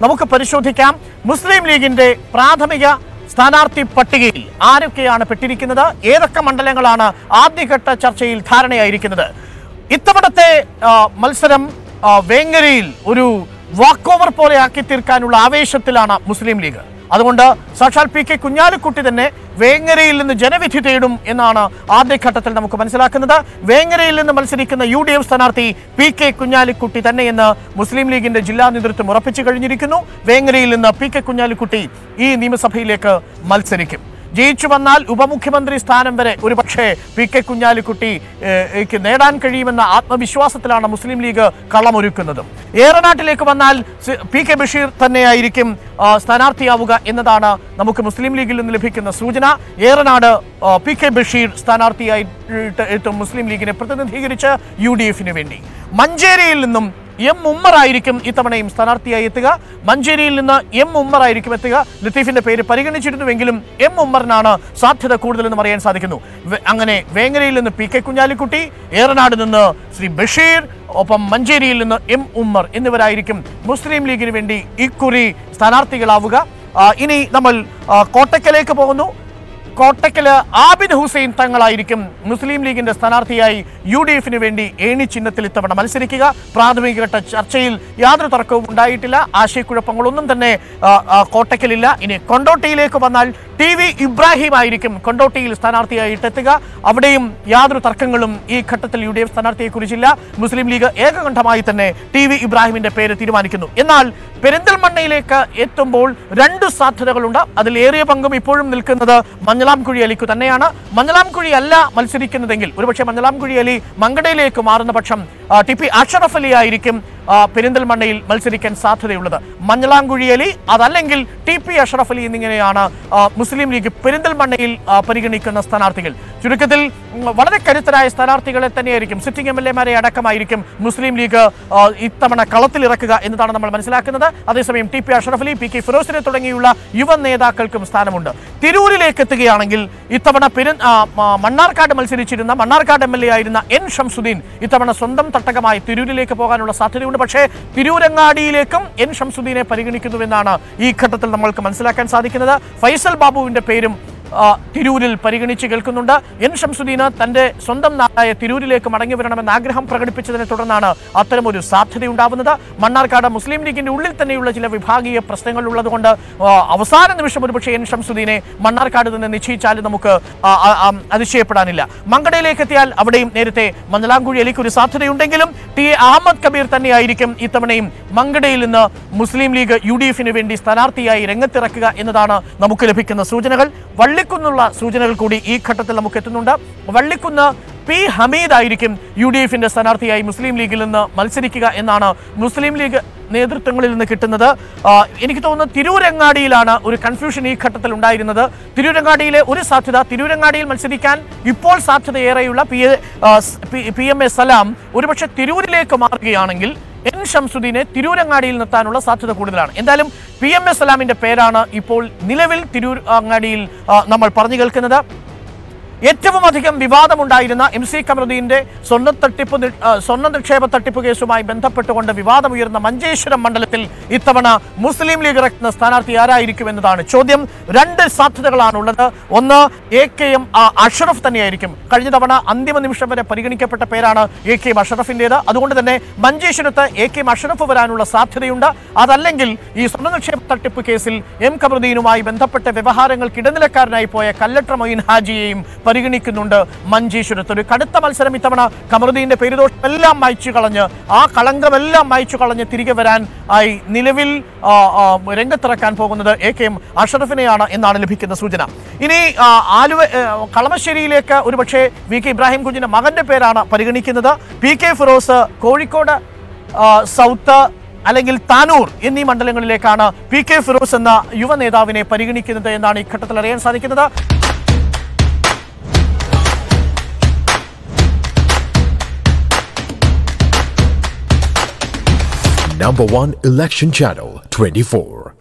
നമുക്ക് പരിശോധിക്കാം മുസ്ലിം ലീഗിന്റെ പ്രാഥമിക സ്ഥാനാർത്ഥി പട്ടികയിൽ ആരൊക്കെയാണ് പെട്ടിരിക്കുന്നത് ഏതൊക്കെ മണ്ഡലങ്ങളാണ് ആദ്യഘട്ട ചർച്ചയിൽ ധാരണയായിരിക്കുന്നത് ഇത്തവണത്തെ ആ, മത്സരം ആ, വേങ്ങരയിൽ ഒരു വാക്ക് ഓവർ പോലെ ആക്കി തീർക്കാനുള്ള ആവേശത്തിലാണ് മുസ്ലിം ലീഗ് അതുകൊണ്ട് സാക്ഷാൽ പി കെ കുഞ്ഞാലിക്കുട്ടി തന്നെ വേങ്ങരയിൽ നിന്ന് ജനവിധി തേടും എന്നാണ് ആദ്യഘട്ടത്തിൽ നമുക്ക് മനസ്സിലാക്കുന്നത് വേങ്ങരയിൽ നിന്ന് മത്സരിക്കുന്ന യു ഡി എഫ് സ്ഥാനാർത്ഥി പി കെ കുഞ്ഞാലിക്കുട്ടി തന്നെയെന്ന് മുസ്ലിം ലീഗിന്റെ ജില്ലാ നേതൃത്വം ഉറപ്പിച്ചു കഴിഞ്ഞിരിക്കുന്നു വേങ്ങരയിൽ നിന്ന് പി കെ കുഞ്ഞാലിക്കുട്ടി ഈ നിയമസഭയിലേക്ക് മത്സരിക്കും ജയിച്ചു വന്നാൽ ഉപമുഖ്യമന്ത്രി സ്ഥാനം വരെ ഒരു പക്ഷേ പി കെ കുഞ്ഞാലിക്കുട്ടി ഏഹ്, ക്ക് നേടാൻ കഴിയുമെന്ന ആത്മവിശ്വാസത്തിലാണ് മുസ്ലിം ലീഗ് കളമൊരുക്കുന്നതും ഏറനാട്ടിലേക്ക് വന്നാൽ സി- പി കെ ബഷീർ തന്നെയായിരിക്കും ആ, സ്ഥാനാർത്ഥിയാവുക എന്നതാണ് നമുക്ക് മുസ്ലിം ലീഗിൽ നിന്ന് ലഭിക്കുന്ന സൂചന ഏറനാട് ആ, പി കെ ബഷീർ സ്ഥാനാർത്ഥിയായിട്ട് എത്തും മുസ്ലിം ലീഗിനെ പ്രതിനിധീകരിച്ച് യു ഡി എഫിന് വേണ്ടി മഞ്ചേരിയിൽ നിന്നും എം ഉമ്മറായിരിക്കും ഇത്തവണയും സ്ഥാനാർത്ഥിയായി എത്തുക മഞ്ചേരിയിൽ നിന്ന് എം ഉമ്മറായിരിക്കും എത്തുക ലത്തീഫിന്റെ പേര് പരിഗണിച്ചിരുന്നുവെങ്കിലും എം ഉമ്മറിനാണ് സാധ്യത കൂടുതലെന്ന് അറിയാൻ സാധിക്കുന്നു വെ- അങ്ങനെ വേങ്ങരയിൽ നിന്ന് പി കെ കുഞ്ഞാലിക്കുട്ടി ഏറനാട് നിന്ന് ശ്രീ ബഷീർ ഒപ്പം മഞ്ചേരിയിൽ നിന്ന് എം ഉമ്മർ എന്നിവരായിരിക്കും മുസ്ലിം ലീഗിന് വേണ്ടി ഇക്കുറി സ്ഥാനാർത്ഥികളാവുക ആ, ഇനി നമ്മൾ ആ, കോട്ടക്കലേക്ക് പോകുന്നു കോട്ടക്കല് ആബിദ് ഹുസൈൻ തങ്ങളായിരിക്കും മുസ്ലിം ലീഗിന്റെ സ്ഥാനാർത്ഥിയായി യു ഡി എഫിന് വേണ്ടി ഏണി ചിഹ്നത്തിൽ ഇത്തവണ മത്സരിക്കുക പ്രാഥമികഘട്ട ചർച്ചയിൽ യാതൊരു തർക്കവും ഉണ്ടായിട്ടില്ല ആശയക്കുഴപ്പങ്ങളൊന്നും തന്നെ ആ, ആ, കോട്ടക്കലില്ല ഇനി കൊണ്ടോട്ടിയിലേക്ക് വന്നാൽ ടി വി ഇബ്രാഹിം ആയിരിക്കും കൊണ്ടോട്ടിയിൽ സ്ഥാനാർത്ഥിയായിട്ട് എത്തുക അവിടെയും യാതൊരു തർക്കങ്ങളും ഈ ഘട്ടത്തിൽ യു ഡി എഫ് സ്ഥാനാർത്ഥിയെക്കുറിച്ചില്ല മുസ്ലിം ലീഗ് ഏകകണ്ഠമായി തന്നെ ടി വി ഇബ്രാഹിമിന്റെ പേര് തീരുമാനിക്കുന്നു എന്നാൽ പെരിന്തൽമണ്ണയിലേക്ക് എത്തുമ്പോൾ രണ്ട് സാധ്യതകളുണ്ട് അതിൽ ഏറിയ പങ്കും ഇപ്പോഴും നിൽക്കുന്നത് മഞ്ഞളാംകുഴി അലിക്കു തന്നെയാണ് മഞ്ഞളാംകുഴി അല്ല മത്സരിക്കുന്നതെങ്കിൽ ഒരുപക്ഷെ മഞ്ഞളാംകുഴി അലി മങ്കടയിലേക്ക് മാറുന്ന പക്ഷം ആ, ടി പി അഷറഫ് അലി ആയിരിക്കും ആ, പെരിന്തൽമണ്ണയിൽ മത്സരിക്കാൻ സാധ്യതയുള്ളത് മഞ്ഞളാംകുഴി അലി അതല്ലെങ്കിൽ ടി പി അഷറഫ് അലി എന്നിങ്ങനെയാണ് ആ, മുസ്ലിം ലീഗ് പെരിന്തൽമണ്ണയിൽ ആ, പരിഗണിക്കുന്ന സ്ഥാനാർത്ഥികൾ ചുരുക്കത്തിൽ ഉം, വളരെ കരുത്തരായ സ്ഥാനാർത്ഥികളെ തന്നെയായിരിക്കും സിറ്റിംഗ് എം എൽ എമാരെ അടക്കമായിരിക്കും മുസ്ലിം ലീഗ് ആ, ഇത്തവണ കളത്തിലിറക്കുക എന്നതാണ് നമ്മൾ മനസ്സിലാക്കുന്നത് അതേസമയം T P Ashraf Ali P K ഫിറോസിനെ തുടങ്ങിയുള്ള യുവ നേതാക്കൾക്കും സ്ഥാനമുണ്ട് തിരൂരിലേക്ക് എത്തുകയാണെങ്കിൽ ഇത്തവണ പെരു ആ, മ- മണ്ണാർക്കാട് മത്സരിച്ചിരുന്ന മണ്ണാർക്കാട് എം എൽ എ ആയിരുന്ന എൻ ഷംസുദ്ദീൻ ഇത്തവണ സ്വന്തം തട്ടകമായി തിരൂരിലേക്ക് പോകാനുള്ള സാധ്യതയുണ്ട് പക്ഷേ തിരൂരങ്ങാടിയിലേക്കും എൻ ഷംസുദ്ദീനെ പരിഗണിക്കുന്നുവെന്നാണ് ഈ ഘട്ടത്തിൽ നമ്മൾക്ക് മനസ്സിലാക്കാൻ സാധിക്കുന്നത് ഫൈസൽ ബാബുവിന്റെ പേരും ആ, തിരൂരിൽ പരിഗണിച്ച് കേൾക്കുന്നുണ്ട് എൻ ഷംസുദ്ദീന് തന്റെ സ്വന്തം നാടായ തിരൂരിലേക്ക് മടങ്ങി വരണമെന്ന ആഗ്രഹം പ്രകടിപ്പിച്ചതിനെ തുടർന്നാണ് അത്തരമൊരു സാധ്യതയുണ്ടാവുന്നത് മണ്ണാർക്കാട് മുസ്ലിം ലീഗിന്റെ ഉള്ളിൽ തന്നെയുള്ള ചില വിഭാഗീയ പ്രശ്നങ്ങൾ ഉള്ളതുകൊണ്ട് ആ, അവസാന നിമിഷം ഒരുപക്ഷെ എൻ ഷംസുദ്ദീനെ മണ്ണാർക്കാട് നിന്ന് നിശ്ചയിച്ചാലും നമുക്ക് ആ, ആ, ആ, അതിശയപ്പെടാനില്ല മങ്കടയിലേക്ക് എത്തിയാൽ അവിടെയും നേരത്തെ മഞ്ഞളാംകുഴി അലിക്ക് ഒരു സാധ്യതയുണ്ടെങ്കിലും ടി എ അഹമ്മദ് കബീർ തന്നെയായിരിക്കും ഇത്തവണയും മങ്കടയിൽ നിന്ന് മുസ്ലിം ലീഗ് യു ഡി എഫിന് വേണ്ടി സ്ഥാനാർത്ഥിയായി രംഗത്തിറക്കുക എന്നതാണ് നമുക്ക് ലഭിക്കുന്ന സൂചനകൾ വള്ളിക്കുന്നുള്ള സൂചനകൾ കൂടി ഈ ഘട്ടത്തിൽ നമുക്ക് എത്തുന്നുണ്ട് വള്ളിക്കുന്ന് പി ഹമീദ് ആയിരിക്കും യു ഡി എഫിന്റെ സ്ഥാനാർത്ഥിയായി മുസ്ലിം ലീഗിൽ നിന്ന് മത്സരിക്കുക എന്നാണ് മുസ്ലിം ലീഗ് നേതൃത്വങ്ങളിൽ നിന്ന് കിട്ടുന്നത് ആ, എനിക്ക് തോന്നുന്നു തിരൂരങ്ങാടിയിലാണ് ഒരു കൺഫ്യൂഷൻ ഈ ഘട്ടത്തിൽ ഉണ്ടായിരുന്നത് തിരൂരങ്ങാടിയിലെ ഒരു സാധ്യത തിരൂരങ്ങാടിയിൽ മത്സരിക്കാൻ ഇപ്പോൾ സാധ്യതയേറെയുള്ള പി എ ആ, സ്- പി- പി എം എ സലാം ഒരുപക്ഷെ തിരൂരിലേക്ക് മാറുകയാണെങ്കിൽ എൻ ഷംസുദ്ദീനെ തിരൂരങ്ങാടിയിൽ നിർത്താനുള്ള സാധ്യത കൂടുതലാണ് എന്തായാലും പി എം എസ് സലാമിന്റെ പേരാണ് ഇപ്പോൾ നിലവിൽ തിരൂർ അങ്ങാടിയിൽ ആ, നമ്മൾ പറഞ്ഞു കേൾക്കുന്നത് ഏറ്റവും അധികം വിവാദമുണ്ടായിരുന്ന എം സി കമറുദ്ദീന്റെ സ്വർണ്ണ തട്ടിപ്പ് നി- ആ, സ്വർണ്ണ നിക്ഷേപ തട്ടിപ്പ് കേസുമായി ബന്ധപ്പെട്ടുകൊണ്ട് വിവാദമുയർന്ന മഞ്ചേശ്വരം മണ്ഡലത്തിൽ ഇത്തവണ മുസ്ലിം ലീഗ് ഇറക്കുന്ന സ്ഥാനാർത്ഥി ആരായിരിക്കും എന്നതാണ് ചോദ്യം രണ്ട് സാധ്യതകളാണുള്ളത് ഒന്ന് എ കെ എം അഷറഫ് തന്നെയായിരിക്കും കഴിഞ്ഞ തവണ അന്തിമ നിമിഷം വരെ പരിഗണിക്കപ്പെട്ട പേരാണ് എ കെ എം അഷറഫിന്റേത് അതുകൊണ്ട് തന്നെ മഞ്ചേശ്വരത്ത് എ കെ എം അഷറഫ് വരാനുള്ള സാധ്യതയുണ്ട് അതല്ലെങ്കിൽ ഈ സ്വർണ്ണ നിക്ഷേപ തട്ടിപ്പ് കേസിൽ എം കമറുദ്ദീനുമായി ബന്ധപ്പെട്ട വ്യവഹാരങ്ങൾക്ക് ഇടനിലക്കാരനായി പോയ കല്ലട്ര മൊയിൻ ഹാജിയെയും പരിഗണിക്കുന്നുണ്ട് മഞ്ചേശ്വരത്ത് ഒരു കടുത്ത മത്സരം ഇത്തവണ കമറുദ്ദീന്റെ പേരുദോഷം എല്ലാം മായ്ച്ചു കളഞ്ഞ് ആ കളങ്കമെല്ലാം മായ്ച്ചു കളഞ്ഞ് തിരികെ വരാൻ ആയി നിലവിൽ ആ, ആ, രംഗത്തിറക്കാൻ പോകുന്നത് എ കെ എം അഷറഫിനെയാണ് എന്നാണ് ലഭിക്കുന്ന സൂചന ഇനി ആ, ആലുവ ഏ, കളമശ്ശേരിയിലേക്ക് ഒരുപക്ഷെ വി കെ ഇബ്രാഹിം കുഞ്ഞിന്റെ മകന്റെ പേരാണ് പരിഗണിക്കുന്നത് പി കെ ഫിറോസ് കോഴിക്കോട് ആ, സൗത്ത് അല്ലെങ്കിൽ താനൂർ എന്നീ മണ്ഡലങ്ങളിലേക്കാണ് പി കെ ഫിറോസ് എന്ന യുവ നേതാവിനെ പരിഗണിക്കുന്നത് എന്നാണ് ഈ ഘട്ടത്തിൽ അറിയാൻ സാധിക്കുന്നത് Number one election channel 24.